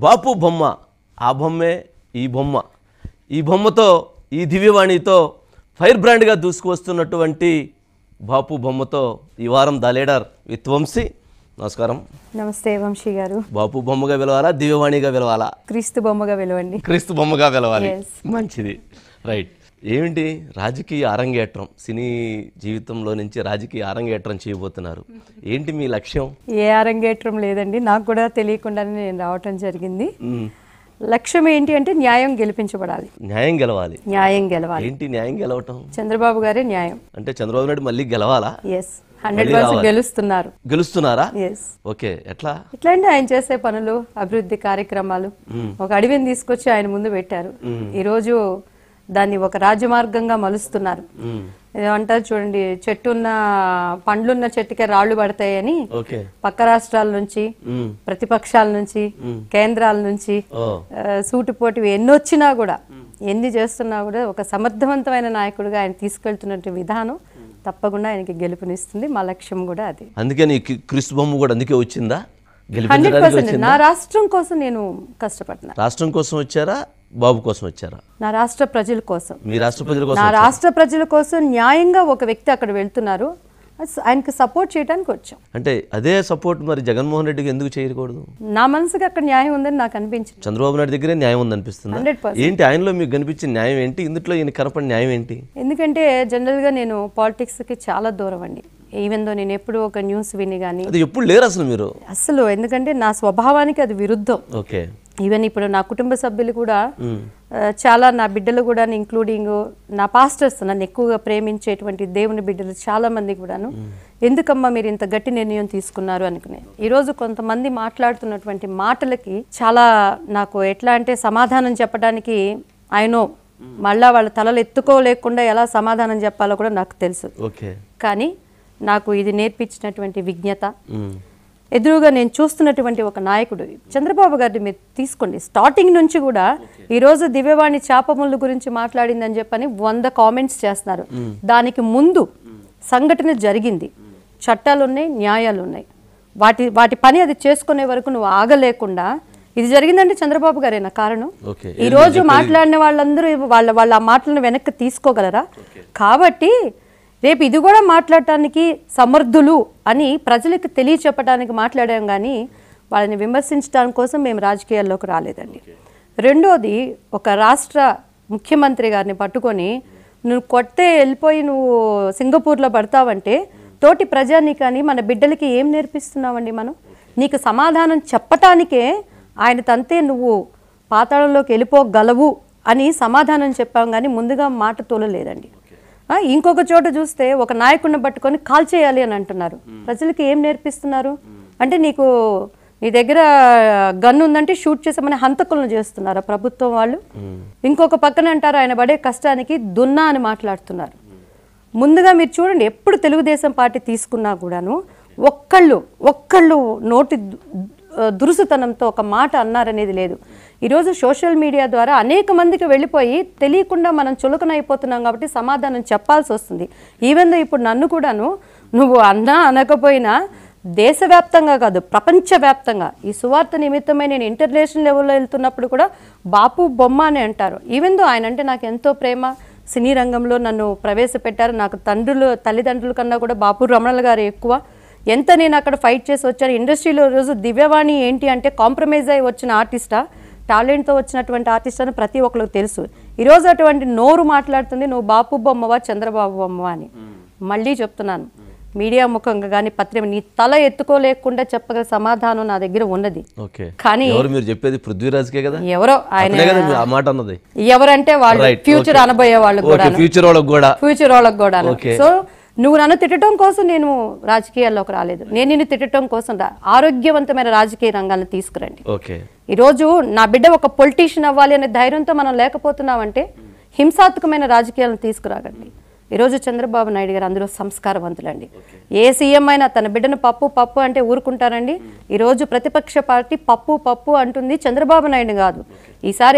బాపు బొమ్మ ఆ బొమ్మే ఈ బొమ్మ ఈ బొమ్మతో ఈ దివ్యవాణితో ఫైర్ బ్రాండ్గా దూసుకువస్తున్నటువంటి బాపు బొమ్మతో ఈ వారం ద లీడర్ విత్ వంశీ నమస్కారం నమస్తే వంశీ గారు బాపు బొమ్మగా పిలవాలా దివ్యవాణిగా పిలవాలా క్రీస్తు బొమ్మగా వెలవండి క్రీస్తు బొమ్మగా పిలవాలి Yes. మంచిది రైట్ ఏమిటి రాజకీయ అరంగేట్రం సినీ జీవితంలో నుంచి రాజకీయ అరంగేట్రం చేయబోతున్నారు ఏంటి మీ లక్ష్యం ఏ అరంగేట్రం లేదండి నాకు కూడా తెలియకుండానే నేను రావటం జరిగింది మ్, లక్ష్యం ఏంటి అంటే న్యాయం గెలిపించబడాలి న్యాయం గెలవాలి న్యాయం గెలవాలి ఏంటి న్యాయం గెలవటం చంద్రబాబు గారే న్యాయం అంటే చంద్రబాబు నాయుడు మళ్ళీ గెలవాలా ఎస్ హండ్రెడ్ పర్సెంట్ గెలుస్తున్నారు గెలుస్తున్నారా ఎస్ ఓకే ఎట్లా ఇట్లా అంటే ఆయన చేసే పనులు అభివృద్ధి కార్యక్రమాలు ఒక అడవిని తీసుకొచ్చి ఆయన ముందు పెట్టారు ఈరోజు దాన్ని ఒక రాజమార్గంగా మలుస్తున్నారు మ్, ఏమంటారు చూడండి చెట్టున్న పండ్లున్న చెట్టుకే రాళ్లు పడతాయని ఓకే పక్క రాష్ట్రాల నుంచి మ్, ప్రతిపక్షాల నుంచి కేంద్రాల నుంచి ఓ ఆ, సూటిపోటివి ఎన్ని వచ్చినా కూడా ఎన్ని చేస్తున్నా కూడా ఒక సమర్థవంతమైన నాయకుడిగా ఆయన తీసుకెళ్తున్న విధానం తప్పకుండా ఆయనకి గెలుపునిస్తుంది మా లక్ష్యం కూడా అది అందుకని ఈ క్రిస్తు బొమ్మ కూడా అందుకే వచ్చిందా హండ్రెడ్ గెలిపించడానికి పర్సెంట్ వచ్చిందా నా రాష్ట్రం కోసం నేను కష్టపడుతున్నా రాష్ట్రం కోసం వచ్చారా బాబు కోసం వచ్చారా నా రాష్ట్ర ప్రజల కోసం మీ రాష్ట్ర ప్రజల కోసం నా రాష్ట్ర ప్రజల కోసం న్యాయంగా ఒక వ్యక్తి అక్కడ వెళ్తున్నారు అస్- ఆయనకి సపోర్ట్ చేయడానికి వచ్చాం అంటే అదే సపోర్ట్ మరి జగన్మోహన్ రెడ్డికి ఎందుకు చేయకూడదు నా మనసుకి అక్కడ న్యాయం ఉందని నాకు అనిపించింది చంద్రబాబు నాయుడు దగ్గరే న్యాయం ఉందనిపిస్తుందా హండ్రెడ్ పర్సెంట్ ఏంటి ఆయనలో మీకు కనిపించిన న్యాయం ఏంటి ఇందులో ఈయన కనపడిన న్యాయం ఏంటి ఎందుకంటే జనరల్గా నేను పాలిటిక్స్కి చాలా దూరం అండి ఈవెన్ దో నేను ఎప్పుడు ఒక న్యూస్ విని కానీ అది ఎప్పుడు లేరు అసలు మీరు అసలు ఎందుకంటే నా స్వభావానికి అది విరుద్ధం ఓకే ఈవెన్ ఇప్పుడు నా కుటుంబ సభ్యులు కూడా ఆ, చాలా నా బిడ్డలు కూడా ఇంక్లూడింగ్ నా పాస్టర్స్ నన్ను ఎక్కువగా ప్రేమించేటువంటి దేవుని బిడ్డలు చాలా మంది కూడాను ఎందుకమ్మా మీరు ఇంత గట్టి నిర్ణయం తీసుకున్నారు అనుకునే ఈరోజు కొంతమంది మాట్లాడుతున్నటువంటి మాటలకి చాలా నాకు ఎట్లా అంటే సమాధానం చెప్పడానికి ఆయన మళ్ళా వాళ్ళ తలలు ఎత్తుకోలేకుండా ఎలా సమాధానం చెప్పాలో కూడా నాకు తెలుసు ఓకే కానీ నాకు ఇది నేర్పించినటువంటి విజ్ఞత మ్మ్. ఎదురుగా నేను చూస్తున్నటువంటి ఒక నాయకుడు చంద్రబాబు గారిని మీరు తీసుకోండి స్టార్టింగ్ నుంచి కూడా ఈరోజు దివ్యవాణి చేపముళ్ళు గురించి మాట్లాడిందని చెప్పని వంద కామెంట్స్ చేస్తున్నారు దానికి ముందు సంఘటన జరిగింది చట్టాలు ఉన్నాయి న్యాయాలు ఉన్నాయి వాటి వాటి పని అది చేసుకునే వరకు నువ్వు ఆగలేకుండా ఇది జరిగిందంటే చంద్రబాబు గారేనా కారణం ఓకే ఈ రోజు మాట్లాడిన వాళ్ళందరూ వాళ్ళ వాళ్ళ ఆ మాటలను వెనక్కి తీసుకోగలరా కాబట్టి రేపు ఇది కూడా మాట్లాడటానికి సమర్థులు అని ప్రజలకు తెలియచెప్పడానికి మాట్లాడాం కానీ వాళ్ళని విమర్శించడానికి కోసం మేము రాజకీయాల్లోకి రాలేదండి రెండోది ఒక రాష్ట్ర ముఖ్యమంత్రి గారిని పట్టుకొని నువ్వు కొట్టే వెళ్ళిపోయి నువ్వు సింగపూర్లో పడతావంటే తోటి ప్రజానీకాని మన బిడ్డలకి ఏం నేర్పిస్తున్నావండి మనం నీకు సమాధానం చెప్పటానికే ఆయన తంతే నువ్వు పాతాళంలోకి వెళ్ళిపోగలవు అని సమాధానం చెప్పాం కానీ ముందుగా మాట తోలలేదండి ఆ, ఇంకొక చోట చూస్తే ఒక నాయకుడిని పట్టుకొని కాల్ చేయాలి అని అంటున్నారు ప్రజలకి ఏం నేర్పిస్తున్నారు అంటే నీకు నీ దగ్గర గన్ ఉందంటే షూట్ చేసామని హంతకులను చేస్తున్నారా ప్రభుత్వం వాళ్ళు ఇంకొక పక్కన అంటారు ఆయన పడే కష్టానికి దున్నా అని మాట్లాడుతున్నారు ముందుగా మీరు చూడండి ఎప్పుడు తెలుగుదేశం పార్టీ తీసుకున్నా కూడాను ఒక్కళ్ళు ఒక్కళ్ళు నోటి దు- ఆ, దురుసుతనంతో ఒక మాట అన్నారనేది లేదు ఈరోజు సోషల్ మీడియా ద్వారా అనేక మందికి వెళ్ళిపోయి తెలియకుండా మనం చులకనైపోతున్నాం కాబట్టి సమాధానం చెప్పాల్సి వస్తుంది ఈవెన్ దో ఇప్పుడు నన్ను కూడాను నువ్వు అన్నా అనకపోయినా దేశవ్యాప్తంగా కాదు ప్రపంచవ్యాప్తంగా ఈ సువార్త నిమిత్తమై నేను ఇంటర్నేషనల్ లెవెల్లో వెళ్తున్నప్పుడు కూడా బాపు బొమ్మ అని అంటారు ఈవెన్ దో ఆయన అంటే నాకు ఎంతో ప్రేమ సినీ రంగంలో నన్ను ప్రవేశపెట్టారు నాకు తండ్రులు తల్లిదండ్రుల కన్నా కూడా బాపు రమణల గారు ఎక్కువ ఎంత నేను అక్కడ ఫైట్ చేసి వచ్చాను ఇండస్ట్రీలో రోజు దివ్యవాణి ఏంటి అంటే కాంప్రమైజ్ అయి వచ్చిన ఆర్టిస్టా టాలెంట్తో వచ్చినటువంటి ఆర్టిస్ట్ అని ప్రతి ఒక్కరికి తెలుసు ఈరోజు అటువంటి నోరు మాట్లాడుతుంది నువ్వు బాపు బొమ్మవా చంద్రబాబు బొమ్మవా అని మళ్ళీ చెప్తున్నాను మీడియా ముఖంగా కానీ పత్రిక నీ తల ఎత్తుకోలేకుండా చెప్పగల సమాధానం నా దగ్గర ఉన్నది ఓకే కానీ ఎవరు మీరు చెప్పేది పృథ్వీరాజ్కే కదా ఎవరో ఆయన అతనే కదా మీరు ఆ మాట అన్నది ఎవరంటే వాళ్ళు Right, ఫ్యూచర్ okay. అనబోయే వాళ్ళు ఓకే కూడా ఫ్యూచర్ వాళ్ళకి కూడా ఫ్యూచర్ వాళ్ళకి కూడా Okay. సో నువ్వు నన్ను తిట్టడం కోసం నేను రాజకీయాల్లోకి రాలేదు నేను నిన్ను తిట్టడం కోసం రా ఆరోగ్యవంతమైన రాజకీయ రంగాలను తీసుకురండి ఓకే ఈరోజు నా బిడ్డ ఒక పొలిటీషియన్ అవ్వాలి అనే ధైర్యంతో మనం లేకపోతున్నామంటే హింసాత్మకమైన రాజకీయాలను తీసుకురాగండి ఈరోజు చంద్రబాబు నాయుడు గారు అందరూ సంస్కారవంతులండి ఏ సీఎం అయినా తన బిడ్డను పప్పు పప్పు అంటే ఊరుకుంటారండి ఈరోజు ప్రతిపక్ష పార్టీ పప్పు పప్పు అంటుంది చంద్రబాబు నాయుడు కాదు ఈసారి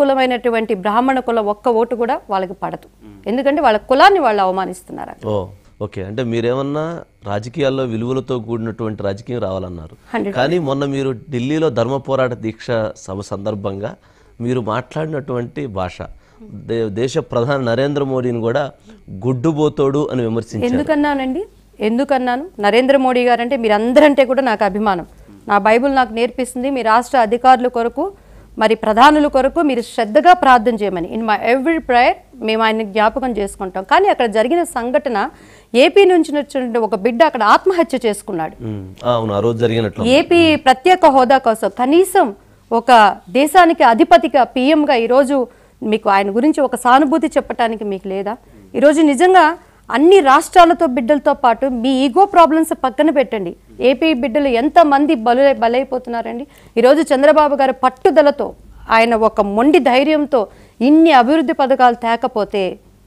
అగ్రకులమైనటువంటి బ్రాహ్మణ కులం ఒక్క ఓటు కూడా వాళ్ళకి పడదు ఎందుకంటే వాళ్ళ కులాన్ని వాళ్ళు అవమానిస్తున్నారు ఓ ఓకే అంటే మీరేమన్నా రాజకీయాల్లో విలువలతో కూడినటువంటి రాజకీయం రావాలన్నారు 100%. కానీ మొన్న మీరు ఢిల్లీలో ధర్మ పోరాట దీక్ష సభ సందర్భంగా మీరు మాట్లాడినటువంటి భాష దే- దేశ ప్రధాని నరేంద్ర మోడీని కూడా గుడ్డుబోతోడు అని విమర్శించారు ఎందుకన్నానండి ఎందుకన్నాను నరేంద్ర మోడీ గారు అంటే మీరందరంటే కూడా నాకు అభిమానం నా బైబుల్ నాకు నేర్పిస్తుంది మీ రాష్ట్ర అధికారుల కొరకు మరి ప్రధానుల కొరకు మీరు శ్రద్ధగా ప్రార్థన చేయమని ఇన్ మై ఎవ్రీ ప్రేయర్ మేము ఆయన్ని జ్ఞాపకం చేసుకుంటాం కానీ అక్కడ జరిగిన సంఘటన ఏపీ నుంచి వచ్చిన ఒక బిడ్డ అక్కడ ఆత్మహత్య చేసుకున్నాడు ఉమ్, అవును ఆ రోజు జరిగినట్లు ఏపీ ప్రత్యేక హోదా కోసం కనీసం ఒక దేశానికి అధిపతిగా పీఎంగా ఈరోజు మీకు ఆయన గురించి ఒక సానుభూతి చెప్పడానికి మీకు లేదా ఈరోజు నిజంగా అన్ని రాష్ట్రాలతో బిడ్డలతో పాటు మీ ఈగో ప్రాబ్లమ్స్ పక్కన పెట్టండి ఏపీ బిడ్డలు ఎంతమంది బలు బలైపోతున్నారండి ఈరోజు చంద్రబాబు గారి పట్టుదలతో ఆయన ఒక మొండి ధైర్యంతో ఇన్ని అభివృద్ధి పథకాలు తేకపోతే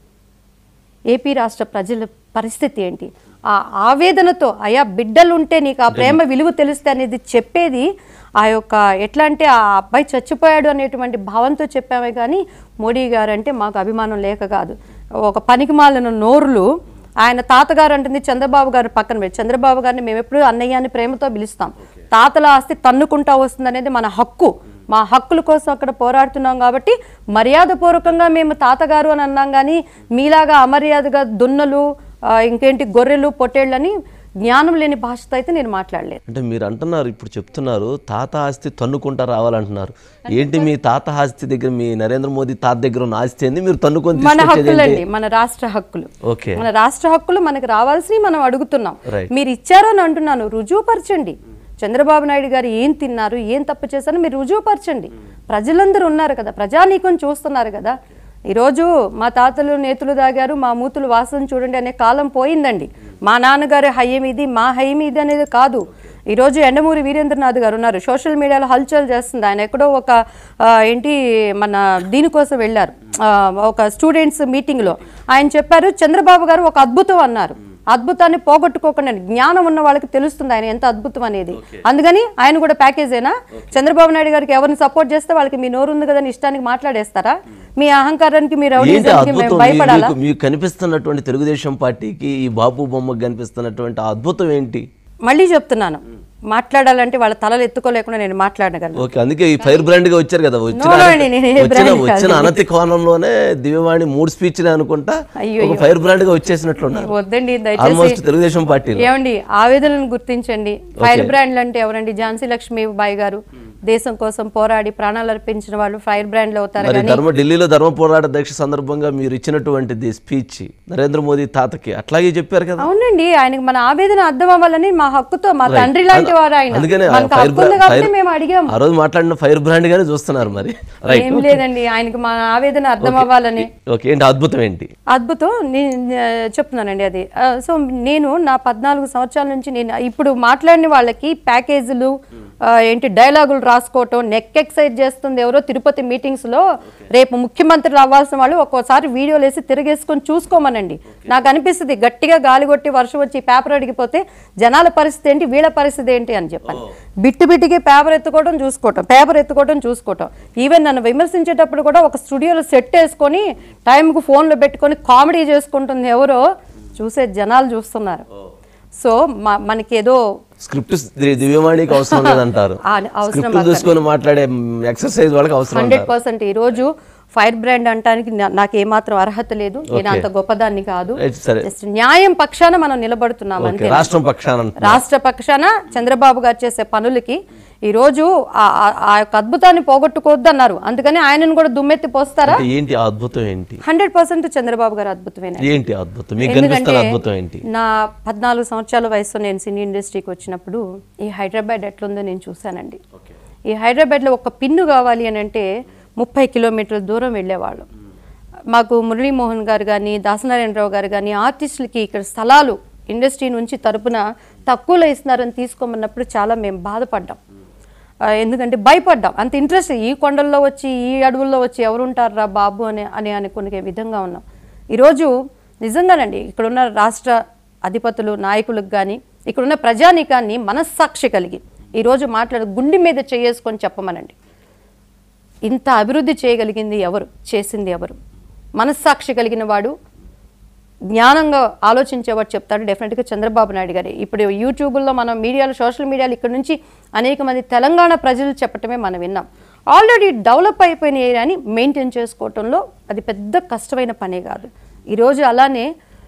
ఏపీ రాష్ట్ర ప్రజల పరిస్థితి ఏంటి ఆ ఆవేదనతో అయా బిడ్డలుంటే నీకు ఆ ప్రేమ విలువ తెలుస్తే అనేది చెప్పేది ఆ యొక్క ఎట్లా అంటే ఆ అబ్బాయి చచ్చిపోయాడు అనేటువంటి భావంతో చెప్పామే కానీ మోడీ గారు అంటే మాకు అభిమానం లేక కాదు ఒక పనికిమాలిన నోరులు ఆయన తాతగారు అంటుంది చంద్రబాబు గారు పక్కన పెట్టి చంద్రబాబు గారిని మేము ఎప్పుడు అన్నయ్య అని ప్రేమతో పిలుస్తాం తాతల ఆస్తి తన్నుకుంటా వస్తుంది అనేది మన హక్కు మా హక్కుల కోసం అక్కడ పోరాడుతున్నాం కాబట్టి మర్యాదపూర్వకంగా మేము తాతగారు అని అన్నాం కానీ మీలాగా అమర్యాదగా దున్నలు ఆ, ఇంకేంటి గొర్రెలు పొట్టేళ్ళని జ్ఞానం లేని భాషతో అయితే నేను మాట్లాడలేదు అంటే మీరు అంటున్నారు ఇప్పుడు చెప్తున్నారు తాత ఆస్తి తన్నుకుంటా రావాలంటున్నారు ఏంటి మీ తాత ఆస్తి దగ్గర మీ నరేంద్ర మోదీ తాత దగ్గర ఉన్న ఆస్తి ఏంది మీరు తన్నుకొని మన తీసుకొచ్చేది ఏంటి? హక్కులండి మన రాష్ట్ర హక్కులు ఓకే మన రాష్ట్ర హక్కులు మనకు రావాల్సినవి మనం అడుగుతున్నాం Right. మీరు ఇచ్చారని అంటున్నాను రుజువుపరచండి చంద్రబాబు నాయుడు గారు ఏం తిన్నారు ఏం తప్పు చేశారో మీరు రుజువుపరచండి ప్రజలందరూ ఉన్నారు కదా ప్రజానీకం చూస్తున్నారు కదా ఈరోజు మా తాతలు నేతులు దాగారు మా మూతులు వాసన చూడండి అనే కాలం పోయిందండి మా నాన్నగారి హయ్యం ఇది మా హయ్యం ఇది అనేది కాదు ఈరోజు ఎండమూరి వీరేంద్రనాథ్ గారు ఉన్నారు సోషల్ మీడియాలో హల్చల్ చేస్తుంది ఆయన ఎక్కడో ఒక ఆ, ఏంటి మన దీనికోసం వెళ్ళారు ఆ, ఒక స్టూడెంట్స్ మీటింగ్లో ఆయన చెప్పారు చంద్రబాబు గారు ఒక అద్భుతం అన్నారు అద్భుతాన్ని పోగొట్టుకోకుండా జ్ఞానం ఉన్న వాళ్ళకి తెలుస్తుంది ఆయన ఎంత అద్భుతం అనేది అందుకని ఆయన కూడా ప్యాకేజేనా చంద్రబాబు నాయుడు గారికి ఎవరిని సపోర్ట్ చేస్తే వాళ్ళకి మీ నోరు ఉంది కదా అని ఇష్టానికి మాట్లాడేస్తారా మీ అహంకారానికి మీ ఏంటి రౌడీజానికి మేము అద్భుతం మీ- భయపడాలా మీకు మీకు కనిపిస్తున్నటువంటి తెలుగుదేశం పార్టీకి ఈ బాపు బొమ్మకు కనిపిస్తున్నటువంటి ఆ అద్భుతం ఏంటి మళ్ళీ చెప్తున్నాను మాట్లాడాలంటే వాళ్ళ తలలు ఎత్తుకోలేకుండా నేను మాట్లాడగలను ఓకే అందుకే ఈ ఫైర్ బ్రాండ్ గా వచ్చారు కదా వచ్చిన No, no అండి, నేను ఏ వచ్చిన brand వచ్చిన అనతి కోణంలోనే దివ్యవాణి మూడు స్పీచ్ అనుకుంటా అయ్యో, ఒక ఫైర్ బ్రాండ్ గా వచ్చేసినట్లున్నారు వద్దండి దయచేసి ఆల్మోస్ట్ తెలుగుదేశం పార్టీ ఏమండి ఆవేదనను గుర్తించండి ఫైర్ బ్రాండ్లు అంటే ఎవరండి ఝాన్సీ లక్ష్మీబాయి గారు దేశం కోసం పోరాడి ప్రాణాలు అర్పించిన వాళ్ళు ఫైర్ బ్రాండ్లు అవుతారు మరి కానీ ధర్మ ఢిల్లీలో ధర్మ పోరాట దీక్ష సందర్భంగా మీరు ఇచ్చినటువంటిది స్పీచ్ నరేంద్ర మోదీ తాతకి అట్లాగే చెప్పారు కదా అవునండి ఆయనకి మన ఆవేదన అర్థం అవ్వాలని మా హక్కుతో మా తండ్రి లాంటి వారు ఆయన అందుకనే ఆ మనకు ఫైర్ హక్కు ఉంది బ్రా- కాబట్టి ఫైర్- మేము అడిగాం ఆ రోజు మాట్లాడిన ఫైర్ బ్రాండ్ గానే చూస్తున్నారు మరి రైట్ ఏం లేదండి ఆయనకి మన ఆవేదన అర్థం అవ్వాలని ఓకే ఏంటి అద్భుతం ఏంటి అద్భుతం నేను ఆ, చెప్తున్నానండి అది ఆ, సో నేను నా పద్నాలుగు సంవత్సరాల నుంచి నేను ఇప్పుడు మాట్లాడిన వాళ్ళకి ప్యాకేజీలు ఆ, ఏంటి డైలాగులు రాసుకోవటం నెక్ ఎక్సైజ్ చేస్తుంది ఎవరో తిరుపతి మీటింగ్స్ లో రేపు ముఖ్యమంత్రులు అవ్వాల్సిన వాళ్ళు ఒక్కోసారి వీడియోలు వేసి తిరిగేసుకొని చూసుకోమనండి నాకు అనిపిస్తుంది గట్టిగా గాలి కొట్టి వర్షం వచ్చి పేపర్ అడిగిపోతే జనాల పరిస్థితి ఏంటి వీళ్ళ పరిస్థితి ఏంటి అని చెప్పాను బిట్టు బిట్టికి పేపర్ ఎత్తుకోవడం చూసుకోవటం పేపర్ ఎత్తుకోవడం చూసుకోవటం ఈవెన్ నన్ను విమర్శించేటప్పుడు కూడా ఒక స్టూడియోలో సెట్ వేసుకొని టైంకు ఫోన్లో పెట్టుకొని కామెడీ చేసుకుంటుంది ఎవరో చూసే జనాలు చూస్తున్నారు సో మా మనకి ఏదో స్క్రిప్ట్ దివ్యవాణికి అవసరం లేదంటారు ఆ, అవసరం స్క్రిప్ట్ చూసుకొని మాట్లాడే ఎక్సర్సైజ్ వాళ్ళకి అవసరం హండ్రెడ్ పర్సెంట్ ఈరోజు ఫైర్ బ్రాండ్ అంటానికి నా- నాకు ఏమాత్రం అర్హత లేదు నేను అంత గొప్పదాన్ని కాదు రైట్, సరే జస్ట్ న్యాయం పక్షాన మనం నిలబడుతున్నాం అంతే ఓకే రాష్ట్రం పక్షాన అంటున్నారు. రాష్ట్ర పక్షాన చంద్రబాబు గారు చేసే పనులకి ఈ రోజు ఆ- ఆ- ఆ యొక్క అద్భుతాన్ని పోగొట్టుకోవద్దన్నారు అందుకని ఆయనను కూడా దుమ్మెత్తి పోస్తారా అంటే ఏంటి ఆ అద్భుతం ఏంటి హండ్రెడ్ పర్సెంట్ చంద్రబాబు గారు అద్భుతమైన ఏంటి ఆ అద్భుతం మీకు కనిపిస్తున్న అద్భుతం ఏంటి నా పద్నాలుగు సంవత్సరాల వయసులో నేను సినీ ఇండస్ట్రీకి వచ్చినప్పుడు ఈ హైదరాబాద్ ఎట్లుందో నేను చూశానండి ఈ హైదరాబాద్లో ఒక పిన్ను కావాలి అని అంటే ముప్పై కిలోమీటర్ల దూరం వెళ్ళేవాళ్ళం మాకు మురళీమోహన్ గారు కానీ దాసనారాయణరావు గారు కానీ ఆర్టిస్టులకి ఇక్కడ స్థలాలు ఇండస్ట్రీ నుంచి తరపున తక్కువలో ఇస్తున్నారని తీసుకోమన్నప్పుడు చాలా మేము బాధపడ్డాం ఆ, ఎందుకంటే భయపడ్డాం అంత ఇంట్రెస్ట్ ఈ కొండల్లో వచ్చి ఈ అడవుల్లో వచ్చి ఎవరు ఉంటారా బాబు అని అని అనుకునే విధంగా ఉన్నాం ఈరోజు నిజంగానండి ఇక్కడున్న రాష్ట్ర అధిపతులు నాయకులకు కానీ ఇక్కడున్న ప్రజానీకాన్ని మనస్సాక్షి కలిగి ఈరోజు మాట్లాడు గుండె మీద చేసుకొని చెప్పమనండి ఇంత అభివృద్ధి చేయగలిగింది ఎవరు చేసింది ఎవరు మనస్సాక్షి కలిగిన వాడు జ్ఞానంగా ఆలోచించేవాడు చెప్తాడు డెఫినెట్గా చంద్రబాబు నాయుడు గారి ఇప్పుడు యూట్యూబ్లో మనం మీడియాలో సోషల్ మీడియాలో ఇక్కడ నుంచి అనేక మంది తెలంగాణ ప్రజలు చెప్పటమే మనం విన్నాం ఆల్రెడీ డెవలప్ అయిపోయిన ఏరియాని మెయింటైన్ చేసుకోవటంలో అది పెద్ద కష్టమైన పనే కాదు ఈరోజు అలానే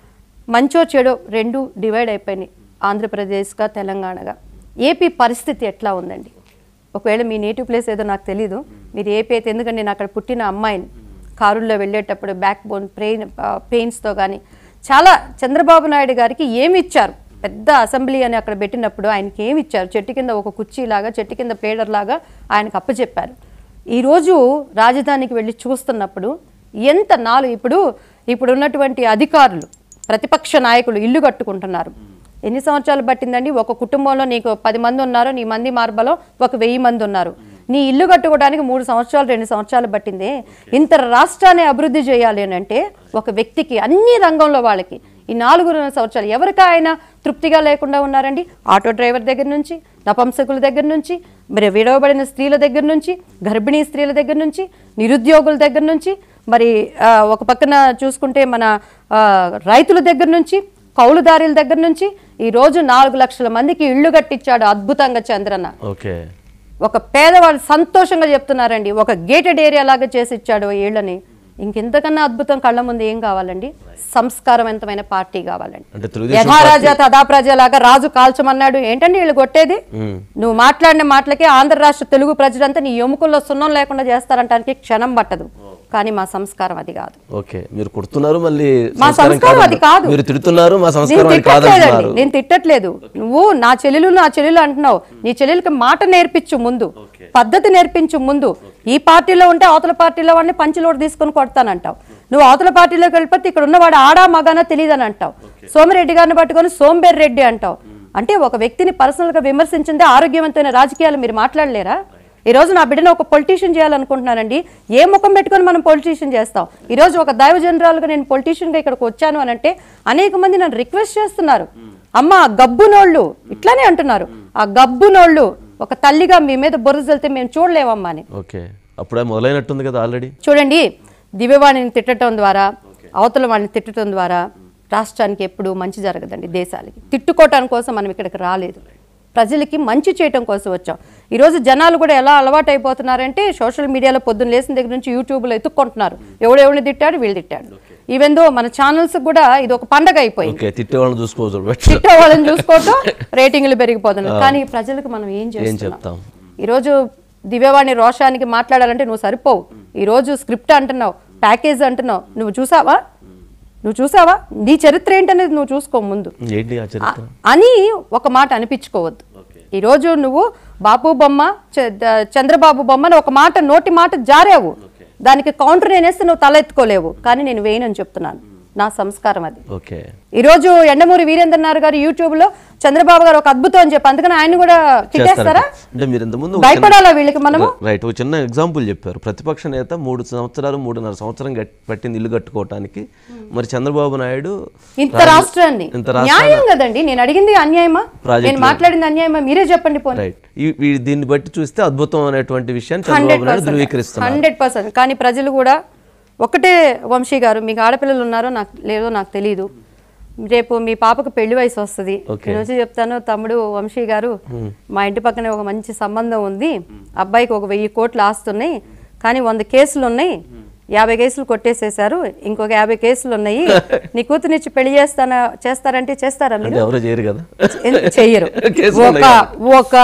మంచో చెడో రెండు డివైడ్ అయిపోయినాయి ఆంధ్రప్రదేశ్గా తెలంగాణగా ఏపీ పరిస్థితి ఎట్లా ఉందండి ఒకవేళ మీ నేటివ్ ప్లేస్ ఏదో నాకు తెలీదు మీరు ఏపీ అయితే ఎందుకంటే నేను అక్కడ పుట్టిన అమ్మాయిని కారుల్లో వెళ్ళేటప్పుడు బ్యాక్ బోన్ పెయిన్ పెయిన్స్తో కానీ చాలా చంద్రబాబు నాయుడు గారికి ఏమి ఇచ్చారు పెద్ద అసెంబ్లీ అని అక్కడ పెట్టినప్పుడు ఆయనకి ఏమి ఇచ్చారు చెట్టు కింద ఒక కుర్చీలాగా చెట్టు కింద పేడర్లాగా ఆయనకు అప్పచెప్పారు ఈరోజు రాజధానికి వెళ్ళి చూస్తున్నప్పుడు ఎంత నాలుగు ఇప్పుడు ఇప్పుడు ఉన్నటువంటి అధికారులు ప్రతిపక్ష నాయకులు ఇల్లు కట్టుకుంటున్నారు ఎన్ని సంవత్సరాలు పట్టిందండి ఒక కుటుంబంలో నీకు పది మంది ఉన్నారు నీ మంది మార్బలో ఒక వెయ్యి మంది ఉన్నారు నీ ఇల్లు కట్టుకోవడానికి మూడు సంవత్సరాలు రెండు సంవత్సరాలు పట్టింది ఇంత రాష్ట్రాన్ని అభివృద్ధి చేయాలి అని అంటే ఒక వ్యక్తికి అన్ని రంగంలో వాళ్ళకి ఈ నాలుగు సంవత్సరాలు ఎవరికి ఆయన తృప్తిగా లేకుండా ఉన్నారండి ఆటో డ్రైవర్ దగ్గర నుంచి నపంసకుల దగ్గర నుంచి మరి విడవబడిన స్త్రీల దగ్గర నుంచి గర్భిణీ స్త్రీల దగ్గర నుంచి నిరుద్యోగుల దగ్గర నుంచి మరి ఆ, ఒక పక్కన చూసుకుంటే మన ఆ, రైతుల దగ్గర నుంచి కౌలుదారుల దగ్గర నుంచి ఈ రోజు నాలుగు లక్షల మందికి ఇళ్ళు కట్టించాడు అద్భుతంగా చంద్రన్న ఓకే ఒక పేదవాళ్ళు సంతోషంగా చెప్తున్నారండి ఒక గేటెడ్ ఏరియా లాగా చేసి ఇచ్చాడు ఈ ఇళ్ళని ఇంకెంతకన్నా అద్భుతం కళ్ళ ముందు ఏం కావాలండి సంస్కారవంతమైన పార్టీ కావాలండి అంటే తెలుగుదేశం యథారాజా తదా ప్రజలాగా రాజు కాల్చమన్నాడు ఏంటండి వీళ్ళు కొట్టేది మ్మ్. నువ్వు మాట్లాడిన మాటలకే ఆంధ్ర రాష్ట్ర తెలుగు ప్రజలంతా నీ ఎముకల్లో సున్నం లేకుండా చేస్తారంటానికి క్షణం పట్టదు కానీ మా సంస్కారం అది కాదు ఓకే మీరు కొడుతున్నారు మళ్ళీ మా సంస్కారం సంస్కారం అది కాదంటున్నారు. కాదు. మీరు తిడుతున్నారు మా నేను సంస్కారం అది తిట్టట్లేదండి కాదంటున్నారు నేను తిట్టట్లేదు నువ్వు నా చెల్లెలు నా చెల్లెలు అంటున్నావు నీ చెల్లెలకి మాట నేర్పించు ముందు పద్ధతి నేర్పించు ముందు ఈ పార్టీలో ఉంటే అవతల పార్టీలో వాడిని పంచులోడు తీసుకొని కొడతానంటావు నువ్వు అవతల పార్టీలోకి వెళ్ళిపోతే ఇక్కడ ఉన్నవాడు ఆడా మగానా తెలియదని అంటావు సోమిరెడ్డి గారిని పట్టుకొని సోంబేర్ రెడ్డి అంటావు అంటే ఒక వ్యక్తిని పర్సనల్ గా విమర్శించిందే ఆరోగ్యవంతమైన రాజకీయాలు మీరు మాట్లాడలేరా ఈ రోజు నా బిడ్డను ఒక పొలిటీషియన్ చేయాలనుకుంటున్నానండి ఏ ముఖం పెట్టుకొని మనం పొలిటీషియన్ చేస్తాం ఈ రోజు ఒక దైవ జనరాలుగా నేను పొలిటీషియన్ గా ఇక్కడికి వచ్చాను అని అంటే అనేక మంది నన్ను రిక్వెస్ట్ చేస్తున్నారు అమ్మ ఆ గబ్బునోళ్ళు ఇట్లానే అంటున్నారు ఆ గబ్బునోళ్ళు ఒక తల్లిగా మీ మీద బురద చల్లితే మేము చూడలేమమ్మా అని ఓకే అప్పుడే మొదలైనట్టుంది కదా ఆల్రెడీ చూడండి దివ్యవాణిని తిట్టడం ద్వారా అవతల వాళ్ళని తిట్టడం ద్వారా రాష్ట్రానికి ఎప్పుడు మంచి జరగదండి దేశాలకి తిట్టుకోవటానికి కోసం మనం ఇక్కడికి రాలేదు ప్రజలకి మంచి చేయటం కోసం వచ్చాం ఈరోజు జనాలు కూడా ఎలా అలవాటు అయిపోతున్నారంటే సోషల్ మీడియాలో పొద్దున్న లేచిన దగ్గర నుంచి యూట్యూబ్లో ఎత్తుక్కుంటున్నారు ఎవడెవడిని తిట్టాడు వీళ్ళు తిట్టాడు ఈవెన్ దో మన ఛానల్స్ కూడా ఇది ఒక పండగ అయిపోయింది ఓకే తిట్టే వాళ్ళని చూసుకోవచ్చు బెటర్ తిట్టే వాళ్ళని చూసుకోవటం రేటింగ్లు పెరిగిపోతున్నాయి కానీ ప్రజలకు మనం ఏం ఏం చేస్తున్నాం చెప్తాం ఈరోజు దివ్యవాణి రోషానికి మాట్లాడాలంటే నువ్వు సరిపోవు ఈరోజు స్క్రిప్ట్ అంటున్నావు ప్యాకేజ్ అంటున్నావు నువ్వు చూసావా నువ్వు చూసావా నీ చరిత్ర ఏంటనేది నువ్వు చూసుకో ముందు ఏంటి ఆ చరిత్ర అని ఒక మాట అనిపించుకోవద్దు ఈరోజు నువ్వు బాపు బొమ్మ చ- ద- చంద్రబాబు బొమ్మ అని ఒక మాట నోటి మాట జారావు దానికి కౌంటర్ నేనేస్తే నువ్వు తల ఎత్తుకోలేవు కానీ నేను వేయనని చెప్తున్నాను నా సంస్కారం అది ఓకే ఈరోజు ఎండమూరి వీరేంద్రనాథ్ గారు యూట్యూబ్ లో చంద్రబాబు గారు ఒక అద్భుతం అని చెప్పి అందుకని ఆయన కూడా తిట్టేస్తారా అంటే మీరు ఇంతకుముందు ఒక భయపడాలా వీళ్ళకి మనము రైట్ ఒక చిన్న ఎగ్జాంపుల్ చెప్పారు ప్రతిపక్ష నేత మూడు సంవత్సరాలు మూడున్నర సంవత్సరం గట్- పట్టింది ఇల్లు కట్టుకోవటానికి మరి చంద్రబాబు నాయుడు ఇంత రాష్ట్రాన్ని ఇంత రాష్ట్రాన్ని- న్యాయం కదండి నేను అడిగింది అన్యాయమా ప్రాజెక్టులు- నేను మాట్లాడింది అన్యాయమా మీరే చెప్పండి పోనీ రైట్ ఈ- ఈ- దీన్ని బట్టి చూస్తే అద్భుతం అనేటువంటి విషయాన్ని చంద్రబాబు నాయుడు ధృవీకరిస్తున్నారు హండ్రెడ్ పర్సెంట్ కానీ ప్రజలు కూడా ఒకటే వంశీ గారు మీకు ఆడపిల్లలు ఉన్నారో నాకు లేదో నాకు తెలియదు రేపు మీ పాపకు పెళ్లి వయసు వస్తుంది Okay. నేను వచ్చి చెప్తాను తమ్ముడు వంశీ గారు మా ఇంటి పక్కనే ఒక మంచి సంబంధం ఉంది అబ్బాయికి ఒక వెయ్యి కోట్లు ఆస్తున్నాయి కానీ వంద కేసులు ఉన్నాయి యాభై కేసులు కొట్టేసేశారు ఇంకొక యాభై కేసులు ఉన్నాయి నీ కూతురునిచ్చి పెళ్లి చేస్తానా చేస్తారంటే చేస్తారా మీరు అంటే ఎవరో చేయరు కదా ఎందుకు చెయ్యరు కేసులు ఒక ఒక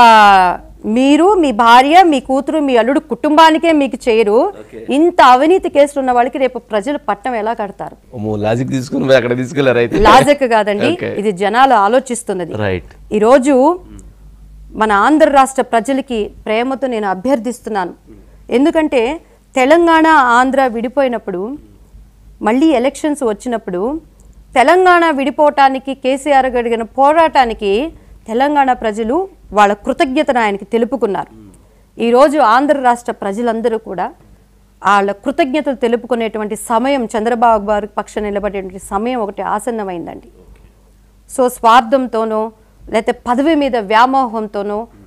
మీరు మీ భార్య మీ కూతురు మీ అల్లుడు కుటుంబానికే మీకు చేయరు ఇంత అవినీతి కేసులు ఉన్న వాళ్ళకి రేపు ప్రజలు పట్టం ఎలా కడతారు అమ్మో లాజిక్ తీసుకుని పోయి అక్కడ తీసుకెళ్లారు అయితే లాజిక్ కాదండి Okay. ఇది జనాలు ఆలోచిస్తున్నది రైట్ ఈరోజు మన ఆంధ్ర రాష్ట్ర ప్రజలకి ప్రేమతో నేను అభ్యర్థిస్తున్నాను ఎందుకంటే తెలంగాణ ఆంధ్ర విడిపోయినప్పుడు మళ్ళీ ఎలక్షన్స్ వచ్చినప్పుడు తెలంగాణ విడిపోవటానికి కేసీఆర్ గడిగిన పోరాటానికి తెలంగాణ ప్రజలు వాళ్ళ కృతజ్ఞతను ఆయనకి తెలుపుకున్నారు ఈరోజు ఆంధ్ర రాష్ట్ర ప్రజలందరూ కూడా వాళ్ళ కృతజ్ఞతలు తెలుపుకునేటువంటి సమయం చంద్రబాబు గారి పక్ష నిలబడేటువంటి సమయం ఒకటి ఆసన్నమైందండి సో స్వార్థంతోనో లేకపోతే పదవి మీద వ్యామోహంతోనో